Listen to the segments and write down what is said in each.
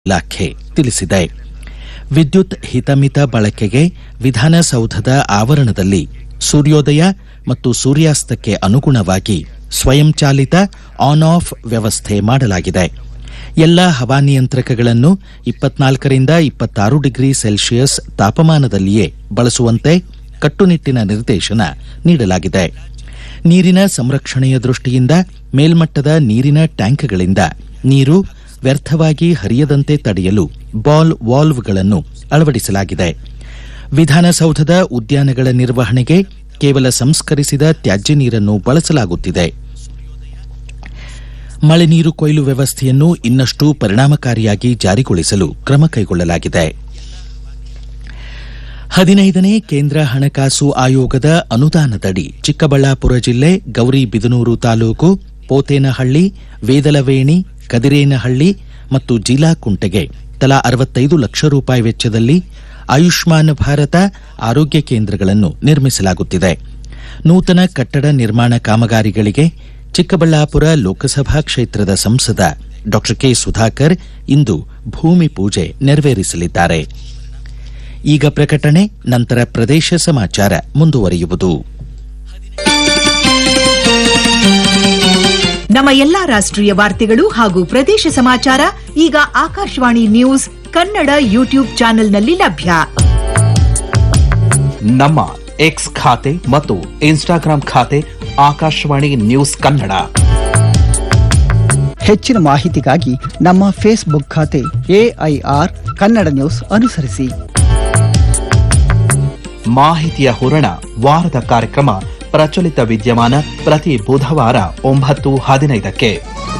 ಇಲಾಖೆ ತಿಳಿಸಿದೆ ವಿದ್ಯುತ್ ಹಿತಮಿತ ಬಳಕೆಗೆ ವಿಧಾನಸೌಧದ ಆವರಣದಲ್ಲಿ ಸೂರ್ಯೋದಯ ಮತ್ತು ಸೂರ್ಯಾಸ್ತಕ್ಕೆ ಅನುಗುಣವಾಗಿ ಸ್ವಯಂಚಾಲಿತ ಆನ್ ಆಫ್ ವ್ಯವಸ್ಥೆ ಮಾಡಲಾಗಿದೆ ಎಲ್ಲ ಹವಾನಿಯಂತ್ರಕಗಳನ್ನು ಇಪ್ಪತ್ನಾಲ್ಕರಿಂದ ಇಪ್ಪತ್ತಾರು ಡಿಗ್ರಿ ಸೆಲ್ಸಿಯಸ್ ತಾಪಮಾನದಲ್ಲಿಯೇ ಬಳಸುವಂತೆ ಕಟ್ಟುನಿಟ್ಟಿನ ನಿರ್ದೇಶನ ನೀಡಲಾಗಿದೆ ನೀರಿನ ಸಂರಕ್ಷಣೆಯ ದೃಷ್ಟಿಯಿಂದ ಮೇಲ್ಮಟ್ಟದ ನೀರಿನ ಟ್ಯಾಂಕ್ಗಳಿಂದ ನೀರು ವ್ಯರ್ಥವಾಗಿ ಹರಿಯದಂತೆ ತಡೆಯಲು ಬಾಲ್ ವಾಲ್ವ್ಗಳನ್ನು ಅಳವಡಿಸಲಾಗಿದೆ ವಿಧಾನಸೌಧದ ಉದ್ಯಾನಗಳ ನಿರ್ವಹಣೆಗೆ ಕೇವಲ ಸಂಸ್ಕರಿಸಿದ ತ್ಯಾಜ್ಯ ನೀರನ್ನು ಬಳಸಲಾಗುತ್ತಿದೆ ಮಳೆ ನೀರು ಕೊಯ್ಲು ವ್ಯವಸ್ಥೆಯನ್ನು ಇನ್ನಷ್ಟು ಪರಿಣಾಮಕಾರಿಯಾಗಿ ಜಾರಿಗೊಳಿಸಲು ಕ್ರಮ ಕೈಗೊಳ್ಳಲಾಗಿದೆ ಹದಿನೈದನೇ ಕೇಂದ್ರ ಹಣಕಾಸು ಆಯೋಗದ ಅನುದಾನದಡಿ ಚಿಕ್ಕಬಳ್ಳಾಪುರ ಜಿಲ್ಲೆ ಗೌರಿಬಿದನೂರು ತಾಲೂಕು ಪೋತೇನಹಳ್ಳಿ ವೇದಲವೇಣಿ ಕದಿರೇನಹಳ್ಳಿ ಮತ್ತು ಜೀಲಾಕುಂಟೆಗೆ ತಲಾ ಅರವತ್ತೈದು ಲಕ್ಷ ರೂಪಾಯಿ ವೆಚ್ಚದಲ್ಲಿ ಆಯುಷ್ಮಾನ್ ಭಾರತ ಆರೋಗ್ಯ ಕೇಂದ್ರಗಳನ್ನು ನಿರ್ಮಿಸಲಾಗುತ್ತಿದೆ ನೂತನ ಕಟ್ಟಡ ನಿರ್ಮಾಣ ಕಾಮಗಾರಿಗಳಿಗೆ ಚಿಕ್ಕಬಳ್ಳಾಪುರ ಲೋಕಸಭಾ ಕ್ಷೇತ್ರದ ಸಂಸದ ಡಾ ಕೆ ಸುಧಾಕರ್ ಇಂದು ಭೂಮಿ ಪೂಜೆ ನೆರವೇರಿಸಲಿದ್ದಾರೆ ಈಗ ಪ್ರಕಟಣೆ ನಂತರ ಪ್ರದೇಶ ಸಮಾಚಾರ ಮುಂದುವರಿಯುವುದು ನಮ್ಮ ಎಲ್ಲಾ ರಾಷ್ಟ್ರೀಯ ವಾರ್ತೆಗಳು ಹಾಗೂ ಪ್ರದೇಶ ಸಮಾಚಾರ ಈಗ ಆಕಾಶವಾಣಿ ನ್ಯೂಸ್ ಕನ್ನಡ ಯೂಟ್ಯೂಬ್ ಚಾನೆಲ್ನಲ್ಲಿ ಲಭ್ಯ ನಮ್ಮ ಎಕ್ಸ್ ಖಾತೆ ಮತ್ತು ಇನ್ಸ್ಟಾಗ್ರಾಂ ಖಾತೆ ಆಕಾಶವಾಣಿ ನ್ಯೂಸ್ ಕನ್ನಡ ಹೆಚ್ಚಿನ ಮಾಹಿತಿಗಾಗಿ ನಮ್ಮ ಫೇಸ್ಬುಕ್ ಖಾತೆ ಎಐಆರ್ ಕನ್ನಡ ನ್ಯೂಸ್ ಅನುಸರಿಸಿ ಮಾಹಿತಿಯ ಹೂರಣ ವಾರದ ಕಾರ್ಯಕ್ರಮ ಪ್ರಚಲಿತ ವಿದ್ಯಮಾನ ಪ್ರತಿ ಬುಧವಾರ ಒಂಬತ್ತು ಹದಿನೈದಕ್ಕೆ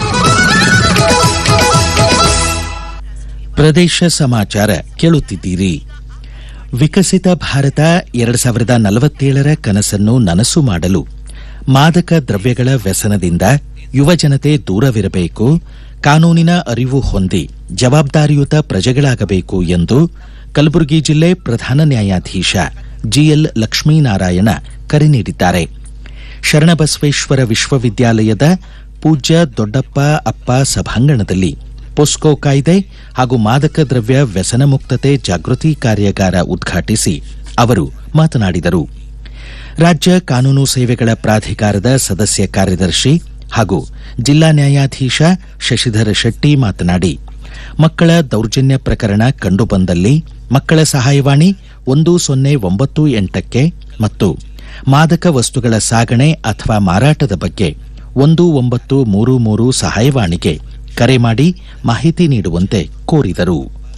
ಪ್ರದೇಶ ಸಮಾಚಾರ ಕೇಳುತ್ತಿದ್ದೀರಿ ವಿಕಸಿತ ಭಾರತ ಎರಡು ಸಾವಿರದ ನಲವತ್ತೇಳರ ಕನಸನ್ನು ನನಸು ಮಾಡಲು ಮಾದಕ ದ್ರವ್ಯಗಳ ವ್ಯಸನದಿಂದ ಯುವಜನತೆ ದೂರವಿರಬೇಕು ಕಾನೂನಿನ ಅರಿವು ಹೊಂದಿ ಜವಾಬ್ದಾರಿಯುತ ಪ್ರಜೆಗಳಾಗಬೇಕು ಎಂದು ಕಲಬುರಗಿ ಜಿಲ್ಲೆ ಪ್ರಧಾನ ನ್ಯಾಯಾಧೀಶ ಜಿಎಲ್ ಲಕ್ಷ್ಮೀನಾರಾಯಣ ಕರೆ ನೀಡಿದ್ದಾರೆ ಶರಣಬಸವೇಶ್ವರ ವಿಶ್ವವಿದ್ಯಾಲಯದ ಪೂಜ್ಯ ದೊಡ್ಡಪ್ಪ ಅಪ್ಪ ಸಭಾಂಗಣದಲ್ಲಿ ಪೊಸ್ಕೋ ಕಾಯ್ದೆ ಹಾಗೂ ಮಾದಕ ದ್ರವ್ಯ ವ್ಯಸನ ಮುಕ್ತತೆ ಜಾಗೃತಿ ಕಾರ್ಯಾಗಾರ ಉದ್ಘಾಟಿಸಿ ಅವರು ಮಾತನಾಡಿದರು ರಾಜ್ಯ ಕಾನೂನು ಸೇವೆಗಳ ಪ್ರಾಧಿಕಾರದ ಸದಸ್ಯ ಕಾರ್ಯದರ್ಶಿ ಹಾಗೂ ಜಿಲ್ಲಾ ನ್ಯಾಯಾಧೀಶ ಶಶಿಧರ ಶೆಟ್ಟಿ ಮಾತನಾಡಿ ಮಕ್ಕಳ ದೌರ್ಜನ್ಯ ಪ್ರಕರಣ ಕಂಡುಬಂದಲ್ಲಿ ಮಕ್ಕಳ ಸಹಾಯವಾಣಿ ಒಂದು ಸೊನ್ನೆ ಒಂಬತ್ತು ಎಂಟಕ್ಕೆ ಮತ್ತು ಮಾದಕ ವಸ್ತುಗಳ ಸಾಗಣೆ ಅಥವಾ ಮಾರಾಟದ ಬಗ್ಗೆ ಒಂದು ಒಂಬತ್ತು ಮೂರು ಮೂರು ಸಹಾಯವಾಣಿಗೆ ಕರೆ ಮಾಡಿ ಮಾಹಿತಿ ನೀಡುವಂತೆ ಕೋರಿದರು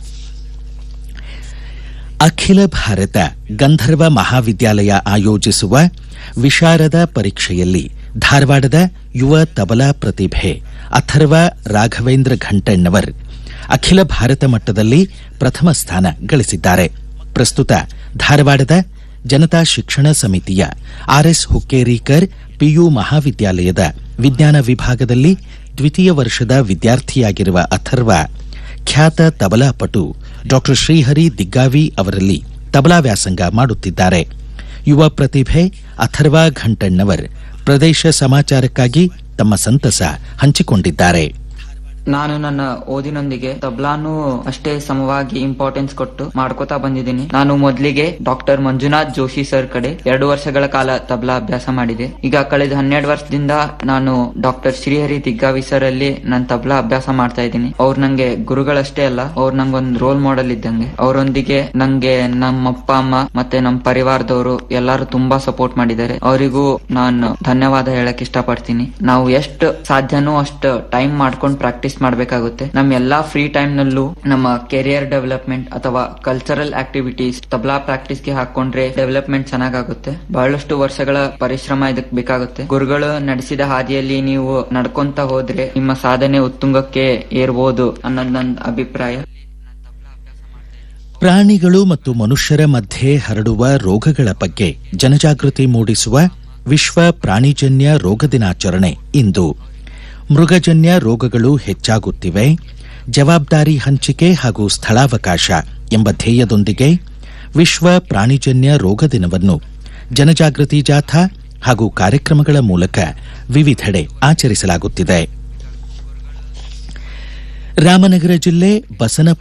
ಅಖಿಲ ಭಾರತ ಗಂಧರ್ವ ಮಹಾವಿದ್ಯಾಲಯ ಆಯೋಜಿಸುವ ವಿಶಾರದ ಪರೀಕ್ಷೆಯಲ್ಲಿ ಧಾರವಾಡದ ಯುವ ತಬಲಾ ಪ್ರತಿಭೆ ಅಥರ್ವ ರಾಘವೇಂದ್ರ ಘಂಟಣ್ಣವರ್ ಅಖಿಲ ಭಾರತ ಮಟ್ಟದಲ್ಲಿ ಪ್ರಥಮ ಸ್ಥಾನ ಗಳಿಸಿದ್ದಾರೆ ಪ್ರಸ್ತುತ ಧಾರವಾಡದ ಜನತಾ ಶಿಕ್ಷಣ ಸಮಿತಿಯ ಆರ್ಎಸ್ ಹುಕ್ಕೇರಿಕರ್ ಪಿಯು ಮಹಾವಿದ್ಯಾಲಯದ ವಿಜ್ಞಾನ ವಿಭಾಗದಲ್ಲಿ ದ್ವಿತೀಯ ವರ್ಷದ ವಿದ್ಯಾರ್ಥಿಯಾಗಿರುವ ಅಥರ್ವ ಖ್ಯಾತ ತಬಲಾ ಪಟು ಡಾ ಶ್ರೀಹರಿ ದಿಗ್ಗಾವಿ ಅವರಲ್ಲಿ ತಬಲಾ ವ್ಯಾಸಂಗ ಮಾಡುತ್ತಿದ್ದಾರೆ ಯುವ ಪ್ರತಿಭೆ ಅಥರ್ವ ಘಂಟಣ್ಣವರ್ ಪ್ರದೇಶ ಸಮಾಚಾರಕ್ಕಾಗಿ ತಮ್ಮ ಸಂತಸ ಹಂಚಿಕೊಂಡಿದ್ದಾರೆ ನಾನು ನನ್ನ ಓದಿನೊಂದಿಗೆ ತಬ್ಲಾನು ಅಷ್ಟೇ ಸಮವಾಗಿ ಇಂಪಾರ್ಟೆನ್ಸ್ ಕೊಟ್ಟು ಮಾಡ್ಕೋತಾ ಬಂದಿದ್ದೀನಿ ನಾನು ಮೊದಲಿಗೆ ಡಾಕ್ಟರ್ ಮಂಜುನಾಥ್ ಜೋಶಿ ಸರ್ ಕಡೆ ಎರಡು ವರ್ಷಗಳ ಕಾಲ ತಬ್ಲಾ ಅಭ್ಯಾಸ ಮಾಡಿದೆ ಈಗ ಕಳೆದ ಹನ್ನೆರಡು ವರ್ಷದಿಂದ ನಾನು ಡಾಕ್ಟರ್ ಶ್ರೀಹರಿ ದಿಗ್ಗಾವಿ ಸರ್ ಅಲ್ಲಿ ನಾನು ತಬ್ಲಾ ಅಭ್ಯಾಸ ಮಾಡ್ತಾ ಇದ್ದೀನಿ ಅವ್ರು ನಂಗೆ ಗುರುಗಳಷ್ಟೇ ಅಲ್ಲ ಅವ್ರು ನಂಗೊಂದು ರೋಲ್ ಮಾಡೆಲ್ ಇದ್ದಂಗೆ ಅವರೊಂದಿಗೆ ನಂಗೆ ನಮ್ಮ ಅಪ್ಪ ಅಮ್ಮ ಮತ್ತೆ ನಮ್ಮ ಪರಿವಾರದವರು ಎಲ್ಲರೂ ತುಂಬಾ ಸಪೋರ್ಟ್ ಮಾಡಿದ್ದಾರೆ ಅವರಿಗೂ ನಾನು ಧನ್ಯವಾದ ಹೇಳಕ್ ಇಷ್ಟಪಡ್ತೀನಿ ನಾವು ಎಷ್ಟು ಸಾಧ್ಯನೋ ಅಷ್ಟು ಟೈಮ್ ಮಾಡ್ಕೊಂಡು ಪ್ರಾಕ್ಟೀಸ್ ಮಾಡ್ಬೇಕಾಗುತ್ತೆ ನಮ್ಮ ಎಲ್ಲಾ ಫ್ರೀ ಟೈಮ್ ನಲ್ಲೂ ನಮ್ಮ ಕೆರಿಯರ್ ಡೆವಲಪ್ಮೆಂಟ್ ಅಥವಾ ಕಲ್ಚರಲ್ ಆಕ್ಟಿವಿಟೀಸ್ ತಬ್ಲಾ ಪ್ರಾಕ್ಟೀಸ್ ಗೆ ಹಾಕೊಂಡ್ರೆ ಡೆವಲಪ್ಮೆಂಟ್ ಚೆನ್ನಾಗಾಗುತ್ತೆ ಬಹಳಷ್ಟು ವರ್ಷಗಳ ಪರಿಶ್ರಮ ಇದಕ್ ಬೇಕಾಗುತ್ತೆ ಗುರುಗಳು ನಡೆಸಿದ ಹಾದಿಯಲ್ಲಿ ನೀವು ನಡ್ಕೊಂತ ಹೋದ್ರೆ ನಿಮ್ಮ ಸಾಧನೆ ಉತ್ತುಂಗಕ್ಕೆ ಏರ್ಬೋದು ಅನ್ನೋದು ನನ್ನ ಅಭಿಪ್ರಾಯ ಪ್ರಾಣಿಗಳು ಮತ್ತು ಮನುಷ್ಯರ ಮಧ್ಯೆ ಹರಡುವ ರೋಗಗಳ ಬಗ್ಗೆ ಜನಜಾಗೃತಿ ಮೂಡಿಸುವ ವಿಶ್ವ ಪ್ರಾಣಿಜನ್ಯ ರೋಗ ದಿನಾಚರಣೆ ಇಂದು ಮೃಗಜನ್ಯ ರೋಗಗಳು ಹೆಚ್ಚಾಗುತ್ತಿವೆ ಜವಾಬ್ದಾರಿ ಹಂಚಿಕೆ ಹಾಗೂ ಸ್ಥಳಾವಕಾಶ ಎಂಬ ಧ್ಯೇಯದೊಂದಿಗೆ ವಿಶ್ವ ಪ್ರಾಣಿಜನ್ಯ ರೋಗ ದಿನವನ್ನು ಜನಜಾಗೃತಿ ಜಾಥಾ ಹಾಗೂ ಕಾರ್ಯಕ್ರಮಗಳ ಮೂಲಕ ವಿವಿಧೆಡೆ ಆಚರಿಸಲಾಗುತ್ತಿದೆ ರಾಮನಗರ ಜಿಲ್ಲೆ ಬಸನ